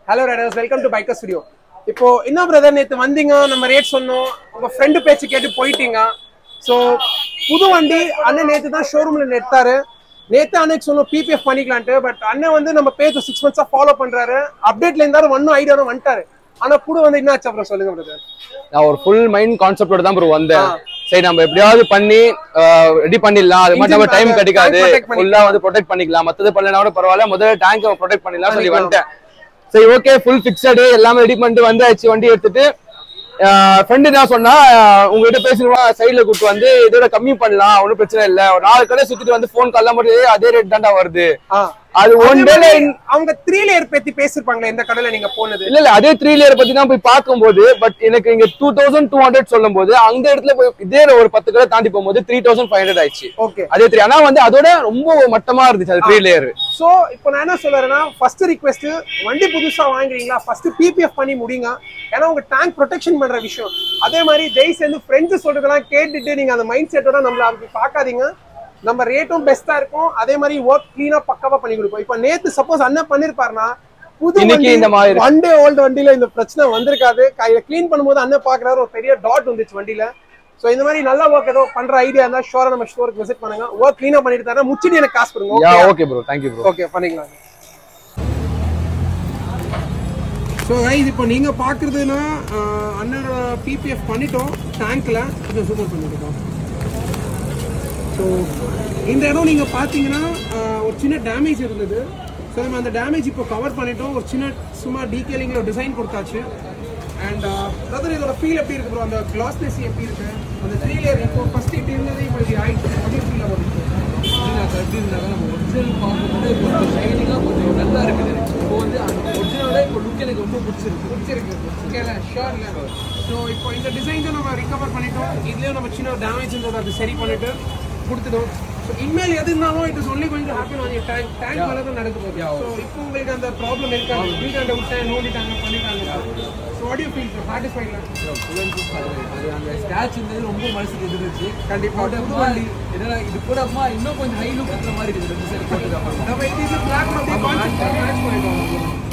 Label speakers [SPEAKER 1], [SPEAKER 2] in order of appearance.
[SPEAKER 1] Hello riders welcome to biker studio இப்போ என்ன brother நேத்து வந்தீங்க நம்ம ரேட் சொன்னோம் உங்க ஃப்ரெண்டு பேச்சு கேட்டு போயிட்டீங்க ஸோ புது வண்டி அண்ணன் நேத்து தான் ஷோரூம்ல எடுத்தாரு நேத்து அன்னைக்கு சொன்னோம் பிபிஎஃப் பண்ணிக்கலான்ட்டு பட் அண்ணன் வந்து நம்ம பேஜ் சிக்ஸ் மந்த்ஸா ஃபாலோ பண்றாரு அப்டேட்ல இருந்தாரு ஒன்னும் ஐடியா வந்துட்டாரு ஆனா கூட வந்து என்ன ஆச்சு அப்புறம் சொல்லுங்க பிரதர்
[SPEAKER 2] நான் ஒரு ஃபுல் மைண்ட் கான்செப்டோட தான் ப்ரோ வந்தேன் சரி நம்ம எப்படியாவது பண்ணி ரெடி பண்ணிடலாம் அது மட்டும் நம்ம
[SPEAKER 1] Engine
[SPEAKER 2] டைம்
[SPEAKER 1] tank
[SPEAKER 2] கிடைக்காது
[SPEAKER 1] protect பண்ணிக்கலாம்.
[SPEAKER 2] ஃபுல்லா வந்து ப்ரொடெக்ட் பண்ணிக்கலாம் மத்தது பண்ணலனா கூட பரவாயில்ல முதல்ல டேங்க் ப்ரொடெக்ட் பண்ணிடலாம் சொல்லி வந்துட்டேன் சரி ஓகே ஃபுல் ஃபிக்ஸடு எல்லாமே ரெடி பண்ணிட்டு வந்தாச்சு வண்டி எடுத்துட்டு ஃப்ரெண்டு என்ன சொன்னா ஆஹ் உங்ககிட்ட பேசணுமா சைடுல கூட்டு வந்து இதோட கம்மி பண்ணலாம் ஒன்றும் பிரச்சனை இல்ல ஒரு நாலு கடை சுத்திட்டு வந்து ஃபோன் கால்லாம் மட்டும் "ஏய், அதே ரேட் தான்டா வருது அது ஒன் டேல
[SPEAKER 1] அவங்க த்ரீ லேயர் பத்தி பேசிருப்பாங்களே எந்த கடையில நீங்க போனது
[SPEAKER 2] இல்ல இல்ல அதே த்ரீ லேயர் பத்தி தான் போய் பார்க்கும்போது பட் எனக்கு இங்க டூ தௌசண்ட் டூ ஹண்ட்ரட் சொல்லும் போது அந்த இடத்துல போய் இதே ஒரு பத்து கடை தாண்டி போகும்போது த்ரீ தௌசண்ட் ஃபைவ் ஹண்ட்ரட் ஆயிடுச்சு
[SPEAKER 1] ஓகே
[SPEAKER 2] அதே த்ரீ ஆனா வந்து அதோட ரொம்ப மட்டமா இருந்துச்சு அது த்ரீ லேயர்
[SPEAKER 1] சோ இப்போ நான் என்ன சொல்றேன்னா ஃபர்ஸ்ட் ரிக்வெஸ்ட் வண்டி புதுசா வாங்குறீங்களா ஃபர்ஸ்ட் பிபிஎஃப் பண்ணி முடிங்க ஏன்னா உங்க டேங்க் ப்ரொடெக்ஷன் பண்ற விஷயம் அதே மாதிரி தயவு செஞ்சு ஃப்ரெண்ட்ஸ் சொல்றதெல்லாம் கேட்டுட்டு நீங்க அந்த மைண்ட் செட்டோட நம்மள அப்படி பார்க்காதீங்க நம்ம ரேட்டும் பெஸ்டா இருக்கும் அதே மாதிரி ஒர்க் கிளீனா பக்காவா பண்ணி கொடுப்போம் இப்போ நேத்து சப்போஸ் அண்ணன் பண்ணிருப்பாருன்னா புது
[SPEAKER 2] இன்னைக்கு இந்த மாதிரி
[SPEAKER 1] ஒன் டே ஓல்டு வண்டியில இந்த பிரச்சனை வந்திருக்காது கையில க்ளீன் பண்ணும்போது அண்ணன் பாக்குறாரு ஒரு பெரிய டாட் வந்துச்சு வண்டியில சோ இந்த மாதிரி நல்ல ஒர்க் ஏதோ பண்ற ஐடியா இருந்தா ஷோரா நம்ம ஸ்டோருக்கு விசிட் பண்ணுங்க ஒர்க் கிளீனா பண்ணிட்டு தரேன் முடிச்சுட்டு எனக்கு காசு கொடுங்க
[SPEAKER 2] yeah
[SPEAKER 1] okay?
[SPEAKER 2] Okay bro thank you bro
[SPEAKER 1] okay பண்ணிக்கலாம் ஸோ கைஸ் இப்போ நீங்கள் பார்க்குறதுனா அண்ணனோட பிபிஎஃப் பண்ணிட்டோம் டேங்க்கில் கொஞ்சம் சூப்பர் பண்ணிட்டோம் ஸோ இந்த இடம் நீங்கள் பார்த்தீங்கன்னா ஆஹ், ஒரு சின்ன டேமேஜ் இருந்தது ஸோ நம்ம அந்த டேமேஜ் இப்போ கவர் பண்ணிட்டோம் ஒரு சின்ன சும்மா டீட்டெயிலிங்கில் டிசைன் கொடுத்தாச்சு அண்ட் பிரதர் இதோட ஃபீல் எப்படி இருக்கு ப்ரோ அந்த கிளாஸ்னஸ் எப்படி இருக்கு அந்த த்ரீ லேயர் இப்போ ஃபர்ஸ்ட் இப்படி இருந்தது இப்போ இப்படி ஆயிடுச்சு அப்படி ஃபீல் ஆகும்
[SPEAKER 3] எப்படின்னாக்கா எப்படின்னாக்கா நம்ம ஒரிஜினல் பார்க்கும்போது இப்போ கொஞ்சம் ஷைனிங்காக கொஞ்சம் நல்லா இருக்குது இப்போ வந்து அந்த ஒரிஜினலோட இப்போ லுக் எனக்கு ரொம்ப பிடிச்சிருக்கு
[SPEAKER 1] பிடிச்சிருக்கு ஓகேல ஷோர்ல ஸோ இப்போ இந்த டிசைன் நம்ம ரிகவர் பண்ணிட்டோம் இதுலயும் நம்ம சின்ன டேமேஜ் இருந்தது அது சரி பண்ணிட்டு கொடுத்துட்டோம் ஸோ இனிமேல் எது இருந்தாலும் it is only going to happen on tank tank மேலே தான் நடக்க போகுது ஸோ இப்போ உங்களுக்கு அந்த ப்ராப்ளம் இருக்காது வீட்டாண்ட விட்டேன் நோண்டிட்டாங்க பண்ணிட்டாங்க ஸோ வாட் யூ ஃபீல் சாட்டிஸ்ஃபைட்ல
[SPEAKER 3] அது அந்த ஸ்டாச் இருந்தது ரொம்ப மனசுக்கு எதிர்ந்துச்சு
[SPEAKER 1] கண்டிப்பா.
[SPEAKER 3] போட்டப்பமா என்னடா இது கூட அம்மா இன்னும் கொஞ்சம் ஹை லுக் இருக்கிற மாதிரி இருக்குது ரெண்டு சைடு போட்டது அப்புறமா
[SPEAKER 1] நம்ம இது பிளாக் அப்படியே கான்செப்ட் மேட்ச் பண்ணிட்டோம்